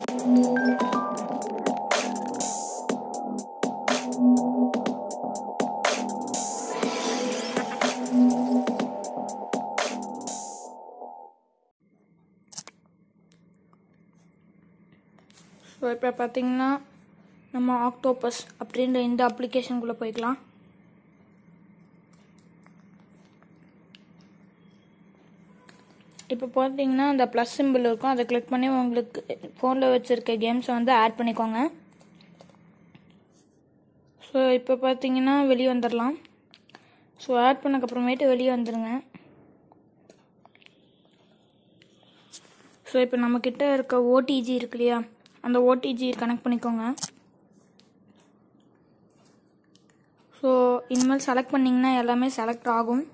so இப்போ பார்த்தீங்கன்னா நம்ம ஆக்டோபஸ் அப்படின்ற இந்த அப்ளிகேஷனுக்குள்ளே போய்க்கலாம் இப்போ பார்த்தீங்கன்னா அந்த ப்ளஸ் சிம்பிள் இருக்கும் அதை கிளிக் பண்ணி உங்களுக்கு ஃபோனில் வச்சுருக்க கேம்ஸை வந்து ஆட் பண்ணிக்கோங்க ஸோ இப்போ பார்த்தீங்கன்னா வெளியே வந்துடலாம் ஸோ ஆட் பண்ணக்கப்புறமேட்டு வெளியே வந்துடுங்க ஸோ இப்போ நம்மக்கிட்ட இருக்க ஓடிஜி இருக்கு இல்லையா அந்த ஓடிஜி கனெக்ட் பண்ணிக்கோங்க ஸோ இனிமேல் செலக்ட் பண்ணிங்கன்னா எல்லாமே செலக்ட் ஆகும்